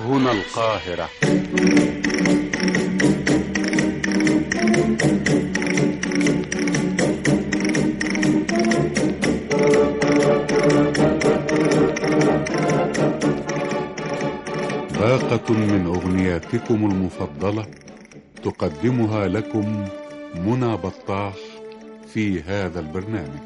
هنا القاهرة باقة من أغنياتكم المفضلة تقدمها لكم منى بطاح في هذا البرنامج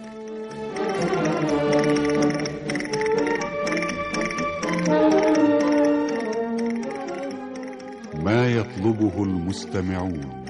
ما يطلبه المستمعون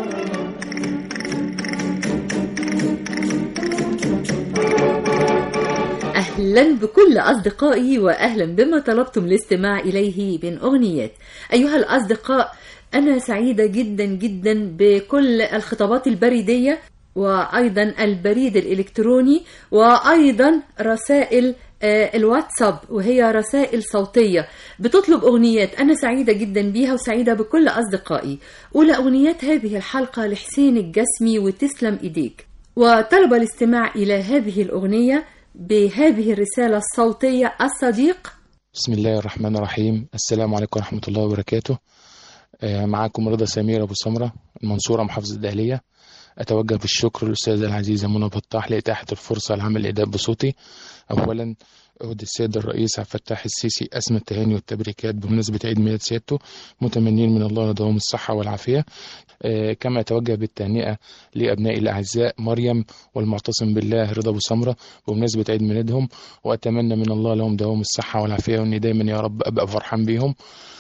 أهلا بكل أصدقائي وأهلا بما طلبتم الاستماع إليه من أغنيات أيها الأصدقاء أنا سعيدة جدا جدا بكل الخطابات البريدية وأيضا البريد الإلكتروني وأيضا رسائل آه، الواتساب وهي رسائل صوتية بتطلب أغنيات أنا سعيدة جدا بيها وسعيدة بكل أصدقائي أولى أغنيات هذه الحلقة لحسين الجسمي وتسلم إيديك وطلب الاستماع إلى هذه الأغنية بهذه الرسالة الصوتية الصديق بسم الله الرحمن الرحيم السلام عليكم ورحمة الله وبركاته آه، معاكم رضا سمير أبو سمرة المنصورة محافظة الدهلية أتوجه بالشكر للأستاذة العزيزة منى بطاح لإتاحة الفرصة لعمل الإداء بصوتي أولا أهدي السيد الرئيس عبد الفتاح السيسي أسمى التهاني والتبريكات بمناسبة عيد ميلاد سيادته متمنين من الله دوام الصحة والعافية آه، كما أتوجه بالتهنئة لأبنائي الأعزاء مريم والمعتصم بالله رضا أبو سمرة بمناسبة عيد ميلادهم وأتمنى من الله لهم دوام الصحة والعافية وإني دايما يا رب أبقى فرحان بيهم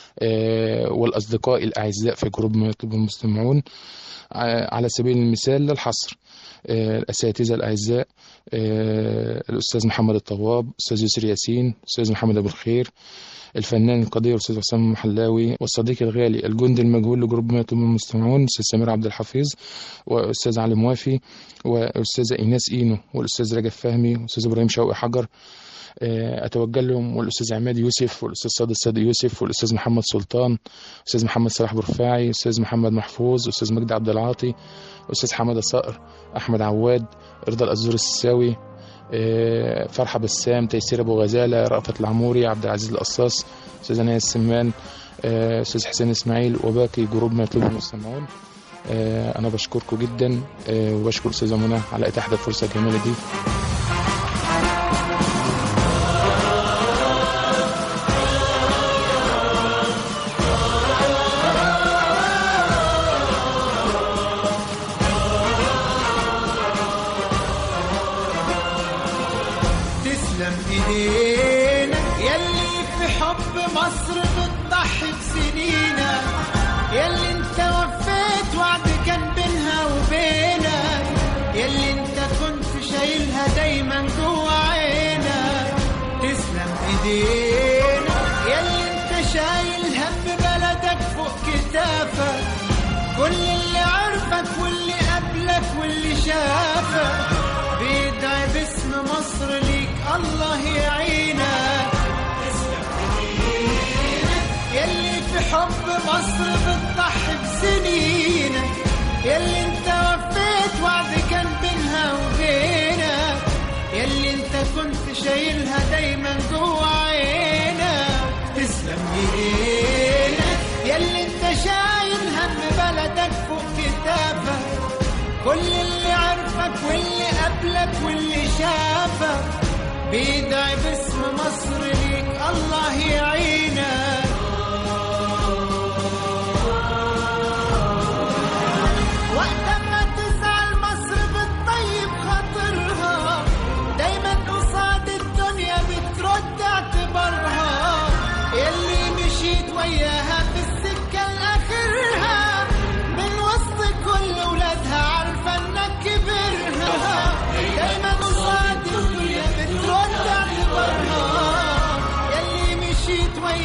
آه، والأصدقاء الأعزاء في جروب ما يطلب المستمعون ع- على سبيل المثال للحصر آه، الأساتذة الأعزاء آه، الأستاذ محمد الطواب أستاذ يسري ياسين أستاذ محمد أبو الخير الفنان القدير الأستاذ حسام المحلاوي والصديق الغالي الجندي المجهول لجروب ما يطلب المستمعون أستاذ سمير عبد الحفيظ وأستاذ علي موافي وأستاذة إيناس إينو والأستاذ رجب فهمي وأستاذ إبراهيم شوقي حجر آه، اتوجه لهم والاستاذ عماد يوسف والاستاذ صادق صادق يوسف والاستاذ محمد سلطان استاذ محمد صلاح برفاعي استاذ محمد محفوظ استاذ مجدي عبد العاطي استاذ حماده صقر احمد عواد رضا الازور الساوي آه، فرحه بسام تيسير ابو غزاله رأفت العموري عبد العزيز القصاص استاذ نايا السمان آه، استاذ حسين اسماعيل وباقي جروب ما يطلبه المستمعون آه، انا بشكركم جدا آه، وبشكر استاذه منى على اتاحه الفرصه الجميله دي تسلم ايدينا يلي في حب مصر بتضحي بسنينا يلي انت وفيت وعد كان بينها وبينك يلي انت كنت شايلها دايما جوا عينك تسلم ايدينا يلي انت شايل هم بلدك فوق كتافك كل اللي عرفك واللي قبلك واللي شافك بيدعي باسم مصر ليك الله يعينك يلي في حب مصر بتضحي بسنينك يلي انت وفيت وعد كان بينها وبينك يلي انت كنت شايلها دايما جوا عينك تسلم ايدينك يلي انت شايل هم بلدك فوق كتافك كل اللي عرفك واللي قبلك واللي شافك بيدعي باسم مصر ليك الله يعينك وقت ما تزعل مصر بتطيب خاطرها دايما قصاد الدنيا بترد اعتبارها يلي مشيت وياها في السكة لآخرها من وسط كل ولادها عارفة انك كبرها دايما قصاد الدنيا بترد اعتبارها يلي مشيت وياها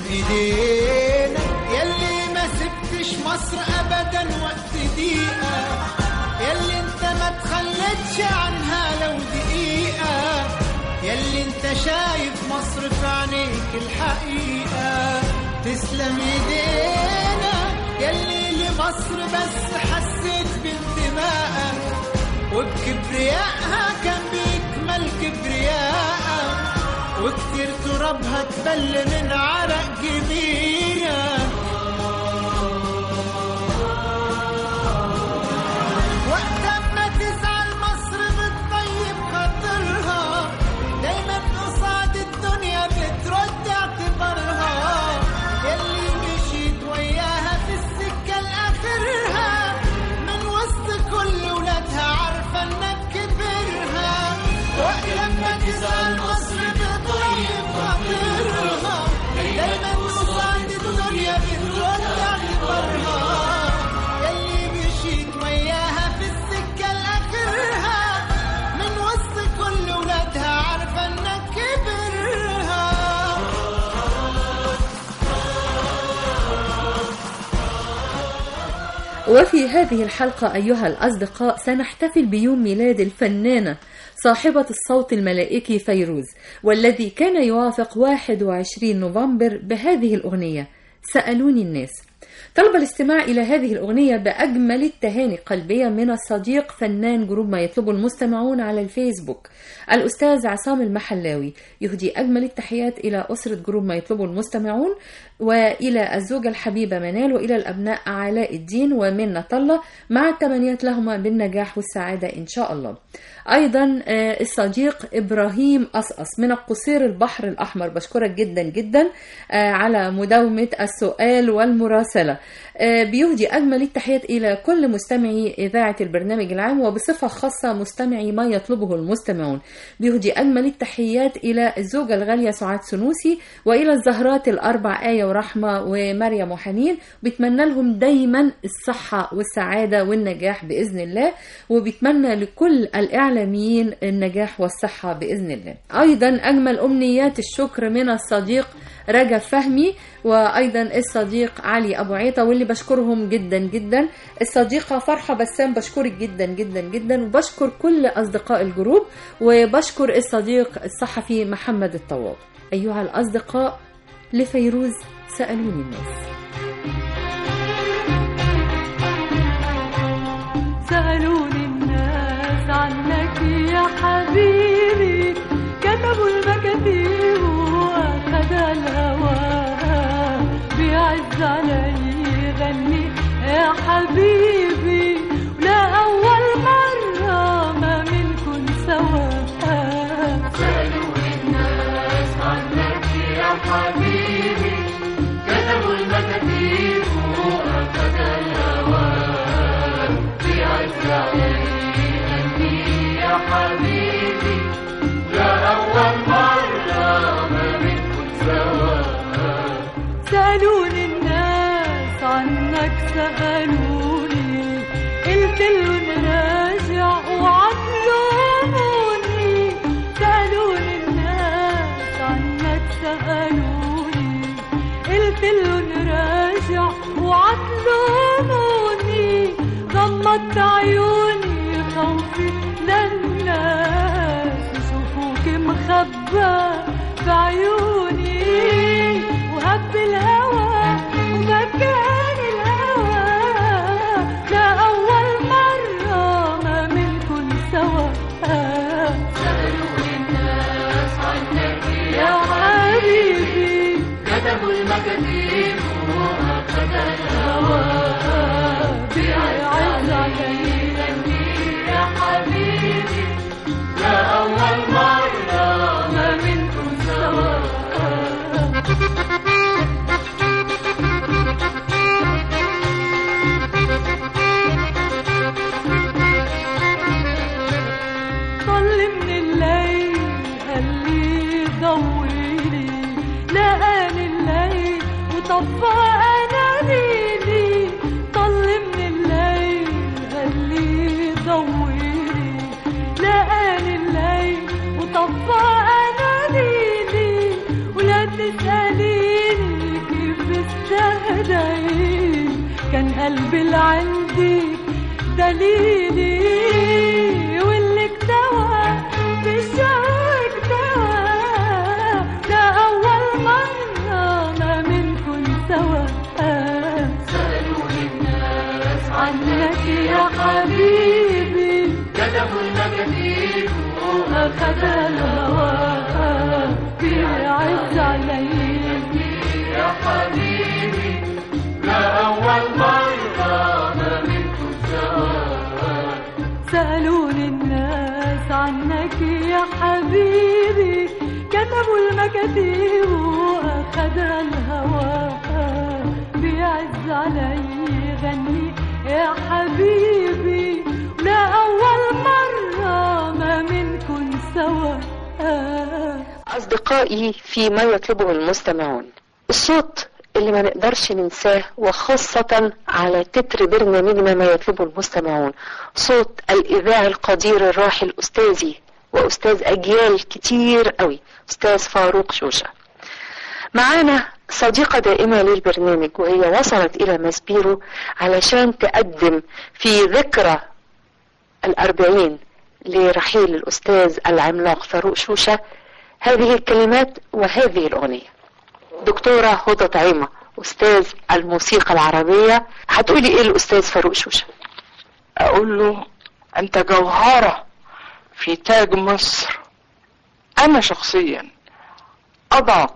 ايدينا يلي ما سبتش مصر ابدا وقت دقيقة يلي انت ما تخلتش عنها لو دقيقة يلي انت شايف مصر في عينيك الحقيقة تسلم ايدينا يلي لمصر بس حسيت بانتمائك وبكبريائها كان بيكمل كبريائها وكتير ترابها تبل من عرق جبينك وقت ما تزعل مصر بتطيب خاطرها دايما قصاد الدنيا بترد اعتبارها يلي مشيت وياها في السكة لآخرها من وسط كل ولادها عارفة انك كبرها وقت ما تزعل مصر بتطيب خاطرها دايما قصاد الدنيا بترد اعتبارها يلي مشيت وياها في السكة لآخرها من وسط كل ولادها عارفة انك كبرها وفي هذه الحلقة أيها الأصدقاء سنحتفل بيوم ميلاد الفنانة صاحبة الصوت الملائكي فيروز والذي كان يوافق 21 نوفمبر بهذه الأغنية سألوني الناس طلب الاستماع إلى هذه الأغنية بأجمل التهاني القلبية من الصديق فنان جروب ما يطلبه المستمعون على الفيسبوك الأستاذ عصام المحلاوي يهدي أجمل التحيات إلى أسرة جروب ما يطلبه المستمعون وإلى الزوجة الحبيبة منال وإلى الأبناء علاء الدين ومنة الله مع التمنيات لهما بالنجاح والسعادة إن شاء الله أيضا آه، الصديق إبراهيم أصأص من القصير البحر الأحمر بشكرك جدا جدا آه، على مداومة السؤال والمراسلة آه، بيهدي أجمل التحيات إلى كل مستمعي إذاعة البرنامج العام وبصفة خاصة مستمعي ما يطلبه المستمعون بيهدي أجمل التحيات إلى الزوجة الغالية سعاد سنوسي وإلى الزهرات الأربع آية ورحمة ومريم وحنين بيتمنى لهم دايما الصحة والسعادة والنجاح بإذن الله وبيتمنى لكل الإعلاميين النجاح والصحة بإذن الله أيضا أجمل أمنيات الشكر من الصديق رجب فهمي وايضا الصديق علي ابو عيطه واللي بشكرهم جدا جدا الصديقه فرحه بسام بشكرك جدا جدا جدا وبشكر كل اصدقاء الجروب وبشكر الصديق الصحفي محمد الطواب ايها الاصدقاء لفيروز سالوني الناس سألوني الناس عنك يا حبيبي كتبوا المكاتيب وأخد الهوى بيعز علي غني يا حبيبي ولا أول مرة ما منكن سوا سألوني الناس عنك يا حبيبي كتبوا المكاتيب وأخد الهوى بيعز علي غني يا حبيبي لا أول مرة ما منكن سوا سألوني الناس عنك سألوني قلت لهم راجع وعطلوني سألوني الناس عنك سألوني قلت لهم راجع وعطلوني غمضت عيوني خوفي للناس يشوفوك مخبى في عيوني وهب الهوى ومكان الهوى لا أول مرة ما منكن سوا سألوني الناس عنك يا حبيبي كتبوا المكاتيب وأخذ الهوى بيعز علي يا حبيبي لا أول مرة ما منكم سوا طل من الليل قال لي ضويلي لقان الليل وطفى اناديلي طل من الليل قال لي ضويلي لقان الليل وطفى اناديلي ولا تسأليني قلبي اللي عندي دليلي واللي اكتوى بالشوق اكتوى ده أول مرة ما منكن سوا سألوني الناس عنك يا حبيبي كتبوا المكاتيب أخذ الهوى بيعز علي يا حبيبي لا أول مرة ما منكم سوا سألوني الناس عنك يا حبيبي كتبوا المكاتيب وأخذ الهوى بيعز علي غني يا حبيبي لا أول مرة ما منكن سوا أصدقائي فيما يطلبه المستمعون الصوت اللي ما نقدرش ننساه وخاصة على تتر برنامجنا ما يطلبه المستمعون صوت الإذاعي القدير الراحل أستاذي وأستاذ أجيال كتير قوي أستاذ فاروق شوشة معانا صديقة دائمة للبرنامج وهي وصلت إلى مسبيرو علشان تقدم في ذكرى الأربعين لرحيل الأستاذ العملاق فاروق شوشة هذه الكلمات وهذه الأغنية دكتورة هدى طعيمة أستاذ الموسيقى العربية هتقولي إيه الأستاذ فاروق شوشة أقول له أنت جوهرة في تاج مصر أنا شخصيا أضعك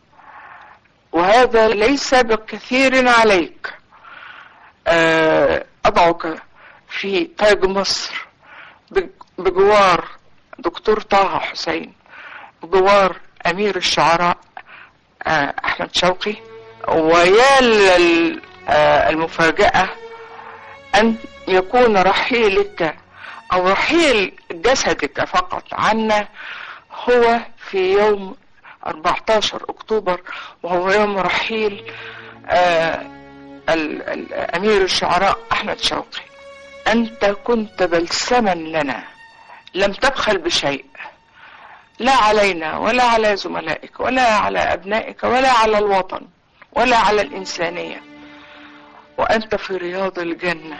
وهذا ليس بكثير عليك آه، أضعك في تاج مصر بج- بجوار دكتور طه حسين بجوار أمير الشعراء آه، أحمد شوقي ويا لل- آه، المفاجأة أن يكون رحيلك أو رحيل جسدك فقط عنا هو في يوم 14 أكتوبر وهو يوم رحيل آه ال- ال- أمير الشعراء أحمد شوقي أنت كنت بلسما لنا لم تبخل بشيء لا علينا ولا على زملائك ولا على أبنائك ولا على الوطن ولا على الإنسانية وأنت في رياض الجنة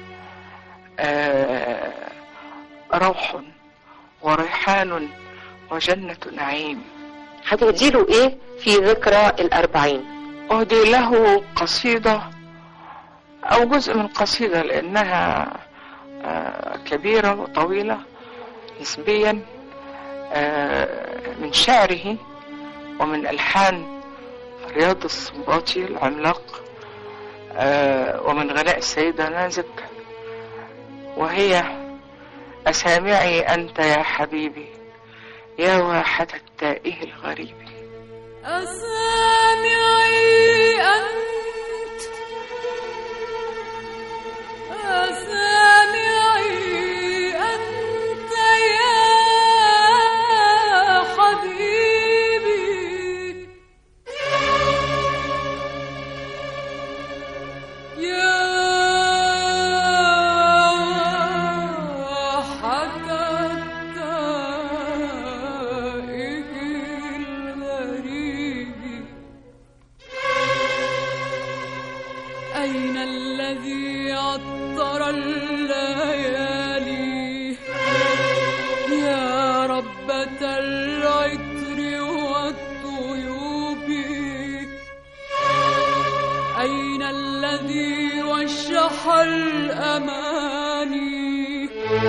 آه روح وريحان وجنة نعيم هتهديله إيه في ذكرى الأربعين أهدي له قصيدة أو جزء من قصيدة لأنها آه، كبيرة وطويلة نسبيا آه، من شعره ومن ألحان رياض السنباطي العملاق آه، ومن غناء السيدة نازك وهي أسامعي أنت يا حبيبي يا واحة التائه الغريب أسامعي أنت أسامعي أنت يا حبيبي يا واحة التائه الغريب أين الذي عطر الليالي يا ربة العطر والطيوب أين الذي وشح الأماني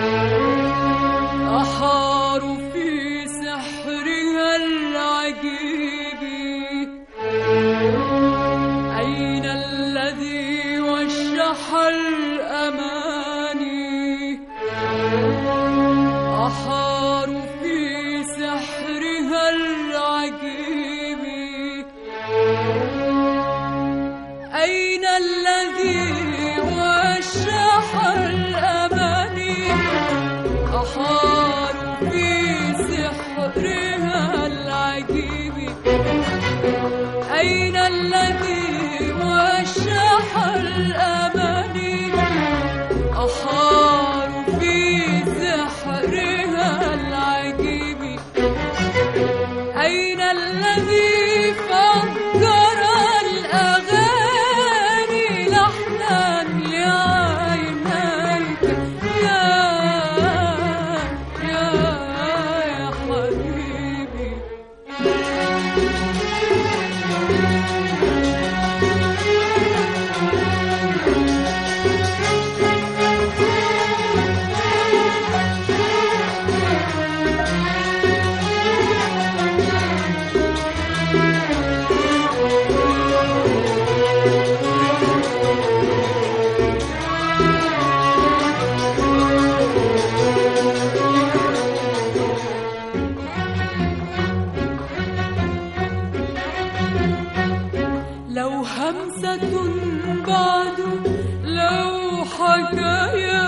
أحار في سحرها العجيب أين الذي وشح الأماني أحار في سحرها العجيب أين الذي وشح الأماني أحار في سحرها العجيب أين الذي وشح الأماني أحار في سحرها العجيب أين الذي فجر الأغاني لحنا حكايا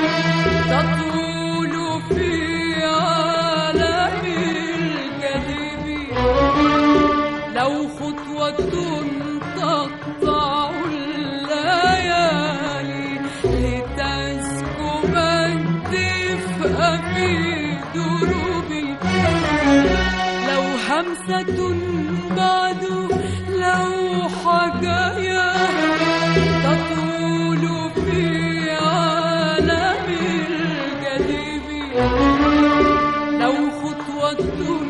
تطول في عالم الكذب لو خطوة تقطع الليالي لتسكب الدفء في دروبي لو همسة بعد لو حكايا تطول في عالم الكذب لو خطوة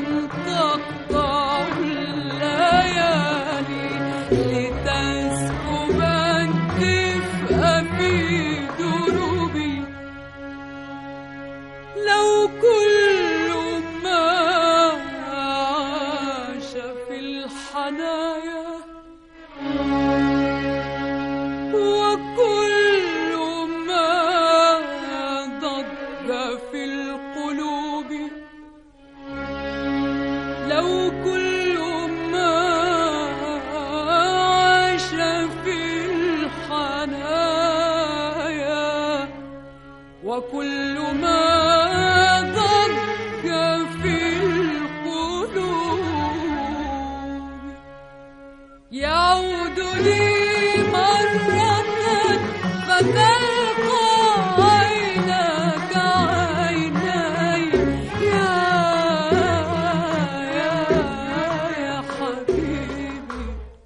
تقطع الليالي لتسكب الدفء في دروبي لو كل ما عاش في الحنايا وكل ما ضج في القلوب لو كل ما عاش في الحنايا وكل ما ضج في القلوب يعود لي مرة فتلقى عينك عيني يا يا يا حبيبي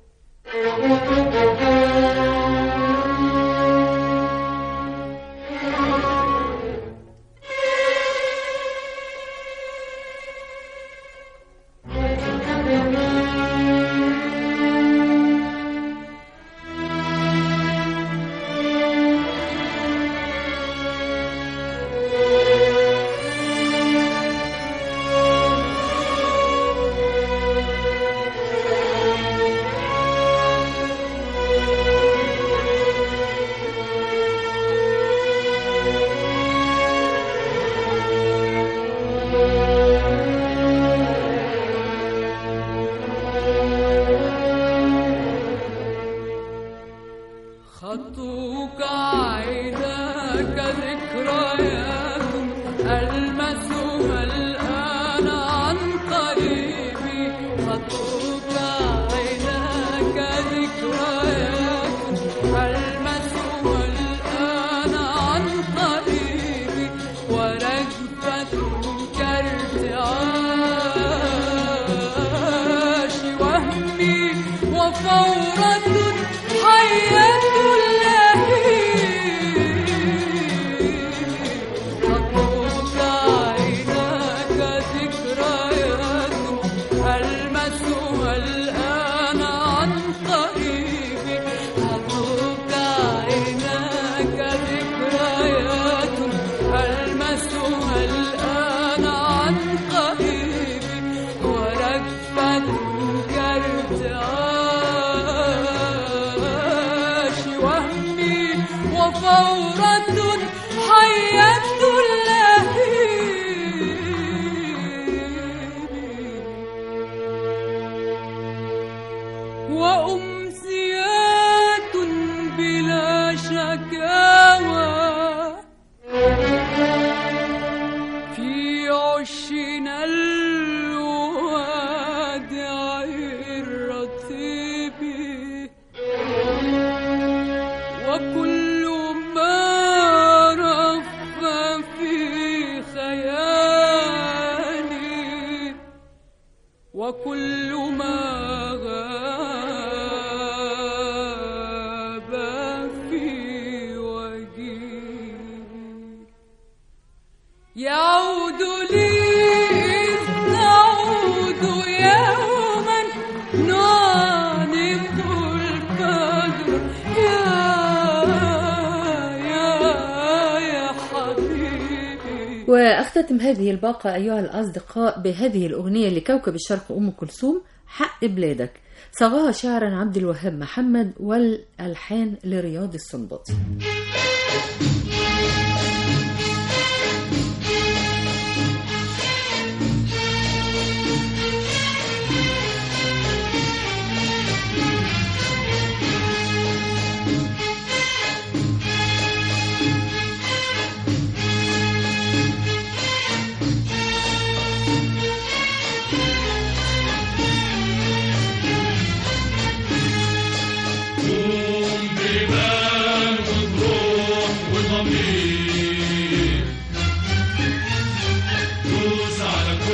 خطوك عيناك ذكريات ألمسها الآن عن قريبي خطوك عيناك ذكريات ألمسها الآن عن قريبي ورجفتك ارتعاش وهمي وفورة حياة اللهيب خطوك عيناك ذكريات ألمسها الآن عن قريب خطوك عيناك ذكريات ألمسها الآن عن قريب ورجفتك ارتعاش وهمي وفورة حياة اللهيب وأمسيات بلا شكاوى في عشنا الوادع الرطيب وكل ما رف في خيالي وكل ما غاب في وجهي يعود لي إذ نعود يوما نعانق الفجر يا يا يا حبيبي وأختتم هذه الباقة أيها الأصدقاء بهذه الأغنية لكوكب الشرق أم كلثوم حق بلادك صاغها شعرا عبد الوهاب محمد والألحان لرياض السنباطي يا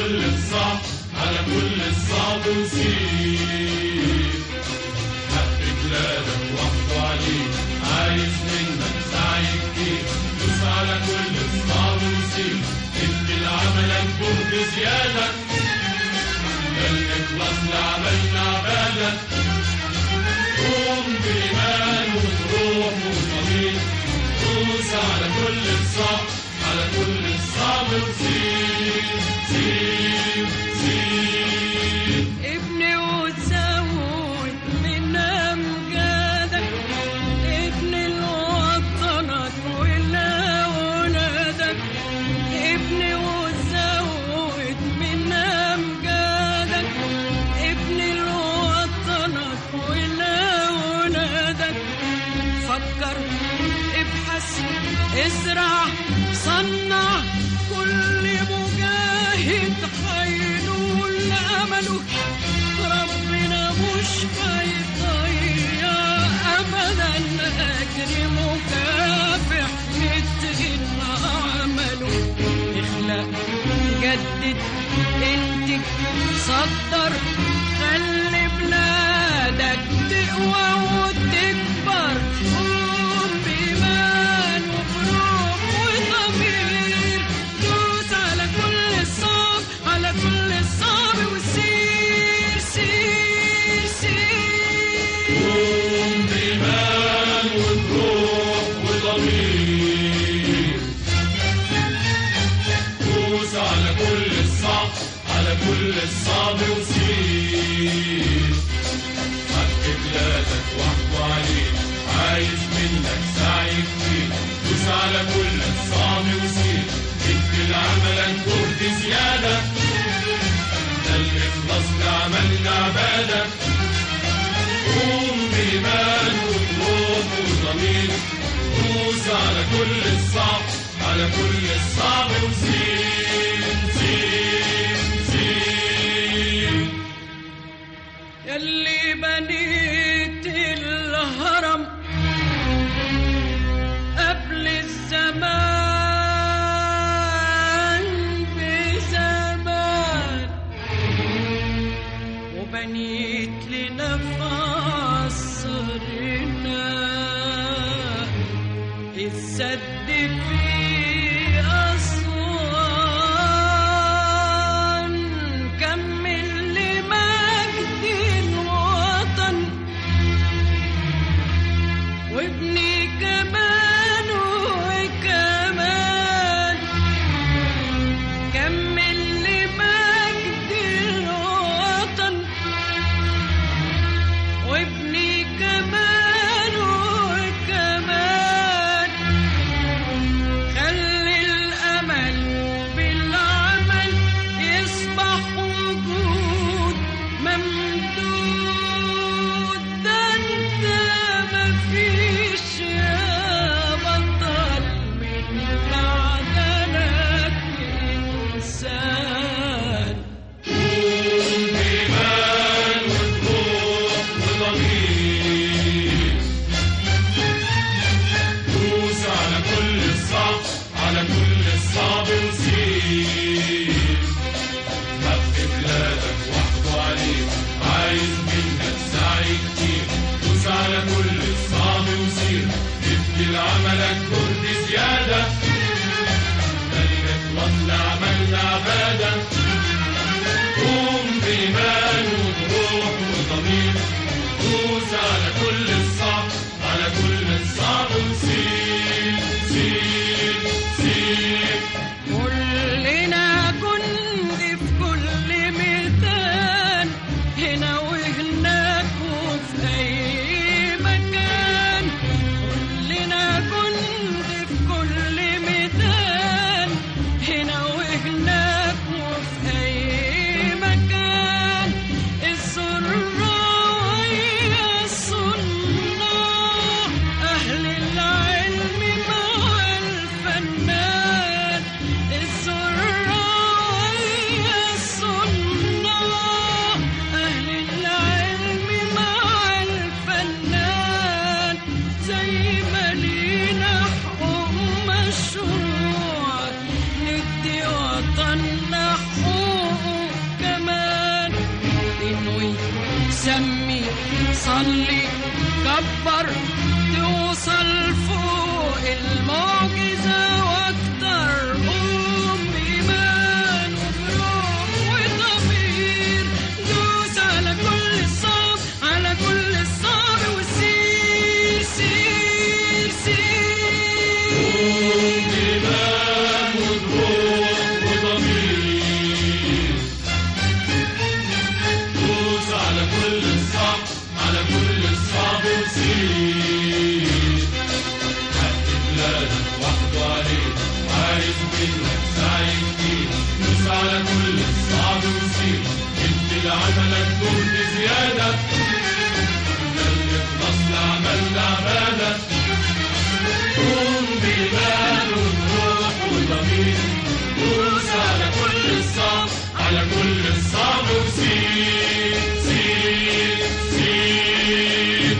كل الصعب على كل الصعب وسير حق بلادك وحده عليك عايز منك سعي كتير دوس على كل الصعب وسير ادي لعملك جهد زيادة ده الإخلاص لعملنا عبادة قوم بإيمان وبروح وضمير دوس على كل الصعب على كل الصعب وسير سير سير ابني وتزود من امجادك ابني لوطنك ولأولادك ابني وتزود من امجادك ابني لوطنك ولأولادك فكر ابحث ازرع صنع كل مجاهد هينول امله ربنا مش هيضيع ابدا اجر مكافح متقن عمله اخلق جدد انتج صدر خلي بلادك تقوى وتكبر قوم بإيمان وبروح وضمير دوس على كل الصعب على كل الصعب وسير سير سير قوم بإيمان وبروح وضمير دوس على كل الصعب على كل الصعب وسير حق بلادك وحده عليك عايز منك سعي كتير دوس على كل الصعب وسير ادي لعملك جهد زيادة ده الإخلاص لعملنا عبادة قوم بإيمان وبروح وضمير دوس على كل الصعب على كل الصعب وسير سير سير يلي بنيت الهرم قبل الزمان بزمان وبنيت لنا في عصرنا السد في أسوان سمي صلي كبر توصل فوق المعجزة واكتر قوم بإيمان وبروح وضمير دوس على كل الصعب على كل الصعب وسير سير سير إيمان وروح وضمير دوس على كل الصعب على كل الصعب وسير حق بلادك وحده عليك عايز منك سعي كتير دوس على كل الصعب وسير انت لعملك جهد زيادة ده اللي خلص لعمل لعبادة قوم بإيمان وبروح وضمير دوس على كل الصعب على كل الصعب وسير سير سير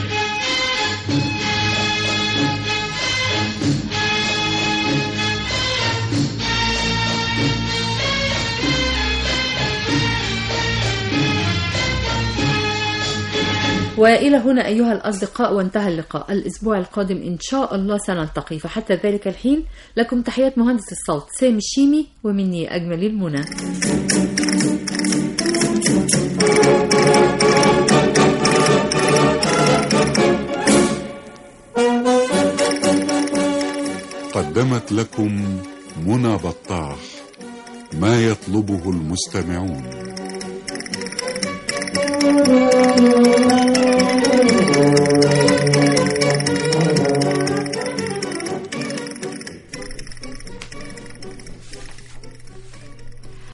وإلى هنا أيها الأصدقاء وانتهى اللقاء الأسبوع القادم إن شاء الله سنلتقي فحتى ذلك الحين لكم تحيات مهندس الصوت سامي الشيمي ومني أجمل المنى قدمت لكم منى بطاح ما يطلبه المستمعون